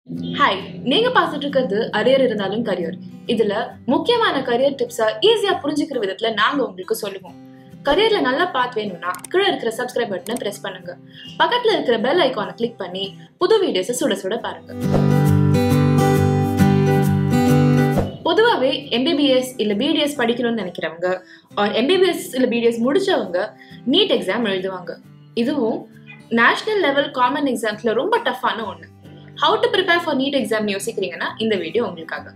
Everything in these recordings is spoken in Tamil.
ஹாய் நீங்க பார்த்துட்டு இருக்கிறது அரியர் இருந்தாலும் கரியர் இதுல முக்கியமான கரியர் டிப்ஸை ஈஸியா புரிஞ்சுக்கிற விதத்துல நாங்க உங்களுக்கு சொல்லுவோம் கரியர்ல நல்ல பாத் வேணும்னா கீழே இருக்கிற சப்ஸ்கிரைப் பட்டனை பிரஸ் பண்ணுங்க பக்கத்துல இருக்கிற பெல் ஐகானை கிளிக் பண்ணி புது வீடியோஸை சுட சுட பாருங்க பொதுவாகவே எம்பிபிஎஸ் இல்ல பிடிஎஸ் படிக்கணும்னு நினைக்கிறவங்க ஆர் எம்பிபிஎஸ் இல்ல பிடிஎஸ் முடிச்சவங்க நீட் எக்ஸாம் எழுதுவாங்க இதுவும் நேஷனல் லெவல் காமன் எக்ஸாம்ஸ்ல ரொம்ப டஃப்பான ஒன்று how to prepare for NEET exam யோசிக்கிறீங்கன்னா இந்த வீடியோ உங்களுக்காக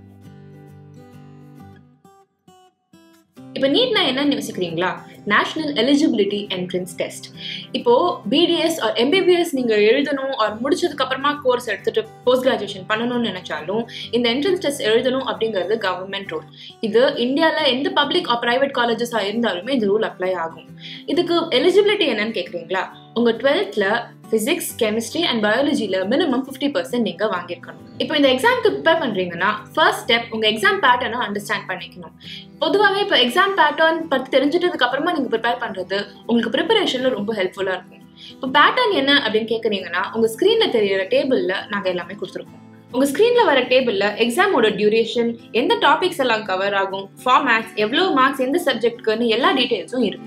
இப்போ நீட்னா என்னன்னு யோசிக்கிறீங்களா நேஷனல் எலிஜிபிலிட்டி என்ட்ரன்ஸ் டெஸ்ட் இப்போ பிடிஎஸ் ஆர் எம்பிபிஎஸ் நீங்க எழுதணும் ஆர் முடிச்சதுக்கு அப்புறமா கோர்ஸ் எடுத்துட்டு போஸ்ட் கிராஜுவேஷன் பண்ணணும்னு நினைச்சாலும் இந்த என்ட்ரன்ஸ் டெஸ்ட் எழுதணும் அப்படிங்கிறது கவர்மெண்ட் ரூல் இது இந்தியாவில் எந்த பப்ளிக் ஆர் பிரைவேட் காலேஜஸாக இருந்தாலுமே இந்த ரூல் அப்ளை ஆகும் இதுக்கு எலிஜிபிலிட்டி என்னன்னு கேட்குறீங்களா உங்கள் டுவெல்த்தில் ஃபிசிக்ஸ் கெமிஸ்ட்ரி அண்ட் பயாலஜியில் மினிமம் ஃபிஃப்டி பர்சன்ட் நீங்கள் வாங்கியிருக்கணும் இப்போ இந்த எக்ஸாமுக்கு ப்ரிப்பேர் பண்ணுறீங்கன்னா ஃபர்ஸ்ட் ஸ்டெப் உங்கள் எக்ஸாம் பேட்டர்னை அண்டர்ஸ்டாண்ட் பண்ணிக்கணும் பொதுவாகவே இப்போ எக்ஸாம் பேட்டர்ன் பற்றி தெரிஞ்சிட்டதுக்கு அப்புறமா நீங்கள் ப்ரிப்பேர் பண்ணுறது உங்களுக்கு ப்ரிப்பரேஷனில் ரொம்ப ஹெல்ப்ஃபுல்லாக இருக்கும் இப்போ பேட்டர்ன் என்ன அப்படின்னு கேட்குறீங்கன்னா உங்கள் ஸ்க்ரீனில் தெரியிற டேபிளில் நாங்கள் எல்லாமே கொடுத்துருக்கோம் உங்க ஸ்க்ரீன்ல வர டேபிள்ல எக்ஸாமோட டியூரேஷன் எந்த டாபிக்ஸ் எல்லாம் கவர் ஆகும் ஃபார்மேட்ஸ் எவ்வளவு மார்க்ஸ் எந்த சப்ஜெக்ட்க்குன்னு எல்லா டீடைல்ஸும் இருக்கும்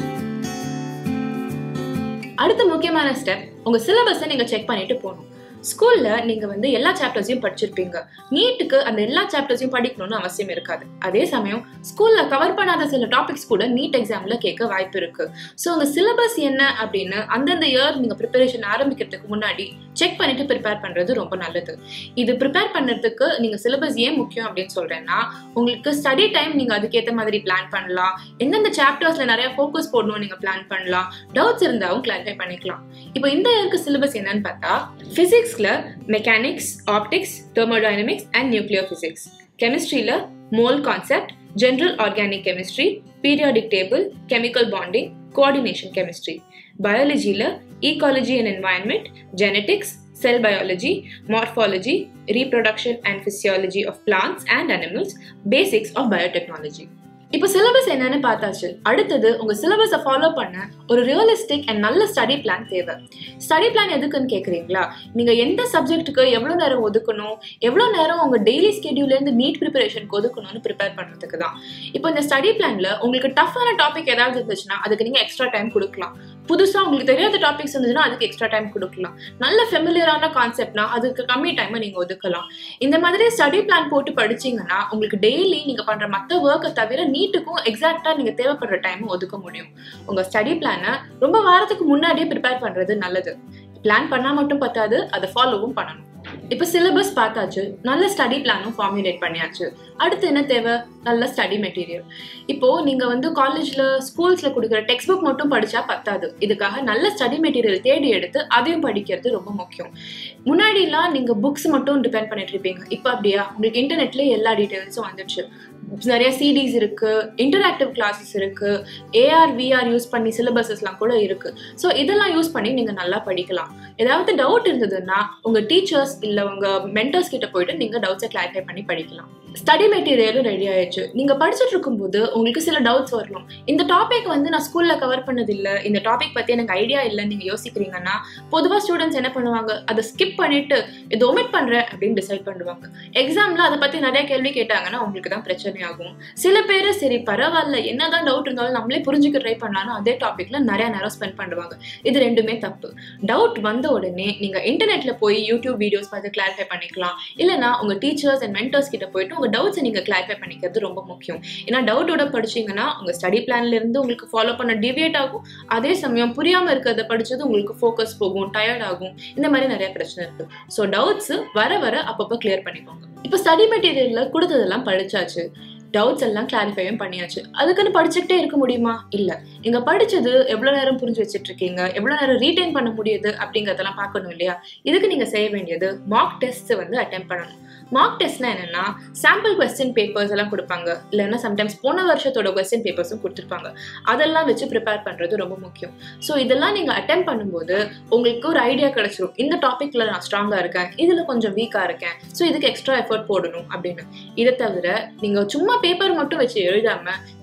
அடுத்த முக்கியமான ஸ்டெப் உங்க சிலபஸை நீங்க செக் பண்ணிட்டு போகணும் ஸ்கூல்ல நீங்க வந்து எல்லா சாப்டர்ஸையும் படிச்சிருப்பீங்க நீட்டுக்கு அந்த எல்லா சாப்டர்ஸையும் படிக்கணும்னு அவசியம் இருக்காது அதே சமயம் ஸ்கூல்ல கவர் பண்ணாத சில டாபிக்ஸ் கூட நீட் எக்ஸாம்ல கேட்க வாய்ப்பு இருக்கு ஸோ உங்க சிலபஸ் என்ன அப்படின்னு அந்தந்த இயர் நீங்க ப்ரிப்பரேஷன் ஆரம்பிக்கிறதுக்கு முன்னாடி செக் பண்ணிட்டு ப்ரிப்பேர் பண்றது ரொம்ப நல்லது இது ப்ரிப்பேர் பண்ணுறதுக்கு நீங்க சிலபஸ் ஏன் முக்கியம் அப்படின்னு சொல்றேன்னா உங்களுக்கு ஸ்டடி டைம் நீங்க அதுக்கேற்ற மாதிரி பிளான் பண்ணலாம் எந்தெந்த சாப்டர்ஸ்ல நிறைய ஃபோக்கஸ் போடணும் நீங்க பிளான் பண்ணலாம் டவுட்ஸ் இருந்தாலும் கிளாரிஃபை பண்ணிக்கலாம் இப்போ இந்த இயருக்கு சிலபஸ் என்னன்னு பார்த்தா பிசிக்ஸ்ல mechanics optics thermodynamics and nuclear physics கெமிஸ்ட்ரியில mole concept general organic chemistry periodic table chemical bonding coordination chemistry பயாலஜியில் ecology and environment, genetics, cell biology, morphology, reproduction and physiology of plants and animals, basics of biotechnology. இப்போ சிலபஸ் என்னன்னு பார்த்தாச்சு அடுத்தது உங்க சிலபஸை ஃபாலோ பண்ண ஒரு ரியலிஸ்டிக் அண்ட் நல்ல ஸ்டடி பிளான் தேவை ஸ்டடி பிளான் எதுக்குன்னு கேட்குறீங்களா நீங்க எந்த சப்ஜெக்ட்டுக்கு எவ்வளோ நேரம் ஒதுக்கணும் எவ்வளோ நேரம் உங்க டெய்லி ஸ்கெடியூல்லேருந்து நீட் ப்ரிப்பரேஷனுக்கு ஒதுக்கணும்னு ப்ரிப்பேர் பண்ணுறதுக்கு தான் இப்போ இந்த ஸ்டடி பிளான்ல உங்களுக்கு டஃப்பான டாபிக் ஏதாவது இருந்துச்சுன்னா அதுக்கு நீங்க எக்ஸ்ட்ரா டைம் கொடுக்கலாம் புதுசாக உங்களுக்கு தெரியாத டாபிக்ஸ் இருந்துச்சுன்னா அதுக்கு எக்ஸ்ட்ரா டைம் கொடுக்கலாம் நல்ல ஃபெமிலியரான கான்செப்ட்னா அதுக்கு கம்மி டைமை நீங்கள் ஒதுக்கலாம் இந்த மாதிரி ஸ்டடி பிளான் போட்டு படிச்சீங்கன்னா உங்களுக்கு டெய்லி நீங்கள் பண்ணுற மற்ற ஒர்க்கை தவிர நீட்டுக்கும் எக்ஸாக்டாக நீங்கள் தேவைப்படுற டைம் ஒதுக்க முடியும் உங்கள் ஸ்டடி பிளானை ரொம்ப வாரத்துக்கு முன்னாடியே ப்ரிப்பேர் பண்ணுறது நல்லது பிளான் பண்ணால் மட்டும் பத்தாது அதை ஃபாலோவும் பண்ணணும் இப்போ சிலபஸ் பார்த்தாச்சு நல்ல ஸ்டடி பிளானும் ஃபார்முலேட் பண்ணியாச்சு அடுத்து என்ன தேவை நல்ல ஸ்டடி மெட்டீரியல் இப்போ நீங்க வந்து காலேஜ்ல ஸ்கூல்ஸ்ல கொடுக்குற டெக்ஸ்ட் புக் மட்டும் படிச்சா பத்தாது இதுக்காக நல்ல ஸ்டடி மெட்டீரியல் தேடி எடுத்து அதையும் படிக்கிறது ரொம்ப முக்கியம் முன்னாடிலாம் நீங்க புக்ஸ் மட்டும் டிபெண்ட் பண்ணிட்டு இருப்பீங்க இப்போ அப்படியா உங்களுக்கு இன்டர்நெட்ல எல்லா டீட்டெயில்ஸும் வந்துச்சு நிறைய சிடிஸ் இருக்கு இன்டராக்டிவ் கிளாஸஸ் இருக்கு ஏஆர் விஆர் யூஸ் பண்ணி சிலபஸஸ்லாம் கூட இருக்கு ஸோ இதெல்லாம் யூஸ் பண்ணி நீங்க நல்லா படிக்கலாம் ஏதாவது டவுட் இருந்ததுன்னா உங்க டீச்சர்ஸ் இல்லை உங்க மென்டர்ஸ் கிட்ட போயிட்டு நீங்க டவுட்ஸை கிளாரிஃபை பண்ணி படிக்கலாம் ஸ்டடி மெட்டீரியலும் ரெடி ஆயிடுச்சு நீங்க படிச்சுட்டு இருக்கும்போது உங்களுக்கு சில டவுட்ஸ் வரணும் இந்த டாபிக் வந்து நான் ஸ்கூல்ல கவர் பண்ணது இல்லை இந்த டாபிக் பத்தி எனக்கு ஐடியா இல்லைன்னு நீங்க யோசிக்கிறீங்கன்னா பொதுவாக ஸ்டூடெண்ட்ஸ் என்ன பண்ணுவாங்க அதை ஸ்கிப் பண்ணிட்டு இது ஒமிட் பண்றேன் அப்படின்னு டிசைட் பண்ணுவாங்க எக்ஸாம்ல அதை பத்தி நிறைய கேள்வி கேட்டாங்கன்னா உங்களுக்கு தான் பிரச்சனை ஆகும் சில பேர் சரி பரவாயில்ல என்னதான் டவுட் இருந்தாலும் நம்மளே புரிஞ்சுக்க ட்ரை பண்ணாலும் அதே டாபிக்ல நிறைய நேரம் ஸ்பெண்ட் பண்ணுவாங்க இது ரெண்டுமே தப்பு டவுட் வந்த உடனே நீங்க இன்டர்நெட்ல போய் யூடியூப் வீடியோஸ் பார்த்து கிளாரிஃபை பண்ணிக்கலாம் இல்லைனா உங்க டீச்சர்ஸ் அண்ட் மென்டர்ஸ் கிட்ட போயிட்டு உங்க டவுட்ஸை நீங்க கிளாரிஃபை பண்ணிக்கிறது ரொம்ப முக்கியம் ஏன்னா டவுட்டோட படிச்சீங்கன்னா உங்க ஸ்டடி பிளான்ல இருந்து உங்களுக்கு ஃபாலோ பண்ண டிவியேட் ஆகும் அதே சமயம் புரியாம இருக்கிறத படிச்சது உங்களுக்கு ஃபோக்கஸ் போகும் டயர்ட் ஆகும் இந்த மாதிரி நிறைய பிரச்சனை இருக்கு ஸோ டவுட்ஸ் வர வர அப்பப்போ கிளியர் பண்ணிக்கோங்க இப்போ ஸ்டடி மெட்டீரியல்ல கொடுத்ததெல்லாம் படிச்சாச்சு டவுட்ஸ் எல்லாம் கிளாரிஃபையும் பண்ணியாச்சு அதுக்குன்னு படிச்சுக்கிட்டே இருக்க முடியுமா இல்ல நீங்க படிச்சது எவ்வளவு நேரம் புரிஞ்சு வச்சுட்டு இருக்கீங்க எவ்வளவு நேரம் ரீடைன் பண்ண முடியுது அப்படிங்கறதெல்லாம் பார்க்கணும் இல்லையா இதுக்கு நீங்க செய்ய வேண்டியது மார்க் டெஸ்ட் வந்து அட்டம் பண்ணணும் மார்க் டெஸ்ட்னா என்னன்னா சாம்பிள் கொஸ்டின் பேப்பர்ஸ் எல்லாம் கொடுப்பாங்க இல்லைன்னா சம்டைம்ஸ் போன வருஷத்தோட கொஸ்டின் பேப்பர்ஸும் கொடுத்துருப்பாங்க அதெல்லாம் வச்சு ப்ரிப்பேர் பண்றது ரொம்ப முக்கியம் ஸோ இதெல்லாம் நீங்க அட்டம் பண்ணும்போது உங்களுக்கு ஒரு ஐடியா கிடைச்சிரும் இந்த டாபிக்ல நான் ஸ்ட்ராங்கா இருக்கேன் இதுல கொஞ்சம் வீக்கா இருக்கேன் ஸோ இதுக்கு எக்ஸ்ட்ரா எஃபர்ட் போடணும் அப்படின்னு இதை தவிர நீங்க சும்மா பேப்பர் மட்டும் வச்சு எழுதாம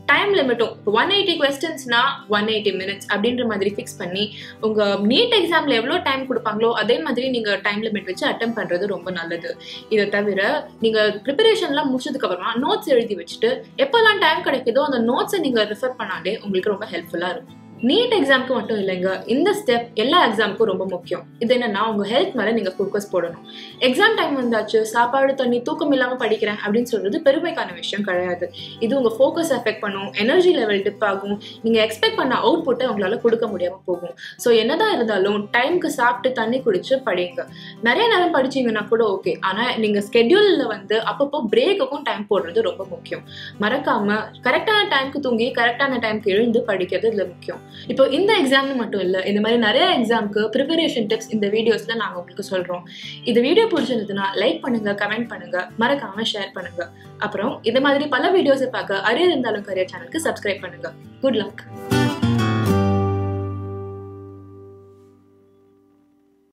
டைம் லிமிட்டும் ஒன் எயிட்டி கொஸ்டின்ஸ்னா ஒன் எயிட்டி மினிட்ஸ் அப்படின்ற மாதிரி ஃபிக்ஸ் பண்ணி உங்க நீட் எக்ஸாம்ல எவ்வளோ டைம் கொடுப்பாங்களோ அதே மாதிரி நீங்க டைம் லிமிட் வச்சு அட்டம் பண்றது ரொம்ப நல்லது இதை தவிர நீங்க ப்ரிப்பரேஷன்லாம் முடிச்சதுக்கு அப்புறமா நோட்ஸ் எழுதி வச்சுட்டு எப்போல்லாம் டைம் கிடைக்குதோ அந்த நோட்ஸை நீங்க ரெஃபர் பண்ணாலே உங்களுக்கு ரொம்ப ஹெல்ப்ஃபுல்லா இருக்கும் நீட் எக்ஸாம்க்கு மட்டும் இல்லைங்க இந்த ஸ்டெப் எல்லா எக்ஸாமுக்கும் ரொம்ப முக்கியம் இது என்னன்னா உங்க ஹெல்த் மேல நீங்க ஃபோக்கஸ் போடணும் எக்ஸாம் டைம் வந்தாச்சு சாப்பாடு தண்ணி தூக்கம் இல்லாம படிக்கிறேன் அப்படின்னு சொல்றது பெருமைக்கான விஷயம் கிடையாது இது உங்க ஃபோக்கஸ் எஃபெக்ட் பண்ணும் எனர்ஜி லெவல் டிப் ஆகும் நீங்க எக்ஸ்பெக்ட் பண்ண அவுட்புட்டை உங்களால கொடுக்க முடியாம போகும் ஸோ என்னதான் இருந்தாலும் டைம்க்கு சாப்பிட்டு தண்ணி குடிச்சு படிங்க நிறைய நேரம் படிச்சீங்கன்னா கூட ஓகே ஆனா நீங்க ஸ்கெடியூல்ல வந்து அப்பப்போ பிரேக்குக்கும் டைம் போடுறது ரொம்ப முக்கியம் மறக்காம கரெக்டான டைம்க்கு தூங்கி கரெக்டான டைம்க்கு எழுந்து படிக்கிறது இதுல முக்கியம் இப்போ இந்த எக்ஸாம்னு மட்டும் இல்லை இந்த மாதிரி நிறைய எக்ஸாம்க்கு ப்ரிப்பரேஷன் டிப்ஸ் இந்த வீடியோஸ்ல நாங்கள் உங்களுக்கு சொல்றோம் இந்த வீடியோ பிடிச்சிருந்ததுன்னா லைக் பண்ணுங்க கமெண்ட் பண்ணுங்க மறக்காம ஷேர் பண்ணுங்க அப்புறம் இந்த மாதிரி பல வீடியோஸை பார்க்க அரியர் இருந்தாலும் கரியர் சேனலுக்கு சப்ஸ்கிரைப் பண்ணுங்க குட் லக்